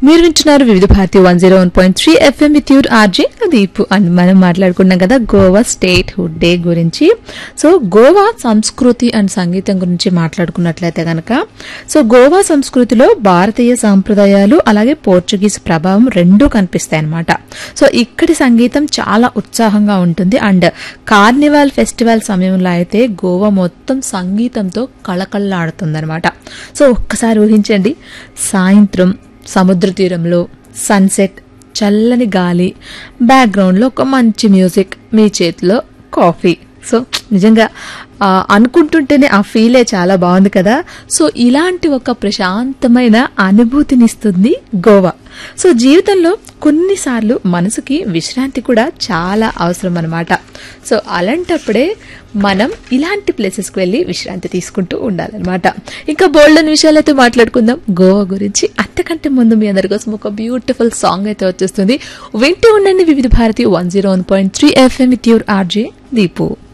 మీరు వింటున్నారు Vividh Bharati one zero one point three FM with your RJ Deepu అని మనం మాట్లాడుకున్నాం కదా గోవా స్టేట్ హుడ్ డే గురించి సో గోవా సంస్కృతి అండ్ సంగీతం గురించి మాట్లాడుకున్నట్లయితే గనక సో గోవా సంస్కృతిలో భారతీయ సాంప్రదాయాలు అలాగే పోర్చుగీస్ ప్రభావం రెండూ కనిపిస్తాయి అన్నమాట సో ఇక్కడి సంగీతం చాలా ఉత్సాహంగా ఉంటుంది అండ్ కార్నివాల్ ఫెస్టివల్ సమయంలో అయితే గోవా మొత్తం సంగీతంతో కళకళలాడుతుందన్నమాట సో ఒక్కసారి ఊహించండి సాయంత్రం సముద్ర తీరంలో సన్సెట్ చల్లని గాలి బ్యాక్గ్రౌండ్లో ఒక మంచి మ్యూజిక్ మీ చేతిలో కాఫీ సో నిజంగా ఆ, అనుకుంటుంటేనే ఆ ఫీలే చాలా బాగుంది కదా సో ఇలాంటి ఒక ప్రశాంతమైన అనుభూతినిస్తుంది గోవా సో జీవితంలో కొన్నిసార్లు మనసుకి విశ్రాంతి కూడా చాలా అవసరం అనమాట సో అలాంటప్పుడే మనం ఇలాంటి ప్లేసెస్కి వెళ్ళి విశ్రాంతి తీసుకుంటూ ఉండాలన్నమాట ఇంకా బోల్డ్ అని విషయాలైతే మాట్లాడుకుందాం గోవా గురించి అంతకంటే ముందు మీ అందరి కోసం ఒక బ్యూటిఫుల్ సాంగ్ అయితే వచ్చేస్తుంది వింటూ ఉండండి Vividh Bharati one zero one point three FM with your RJ Deepu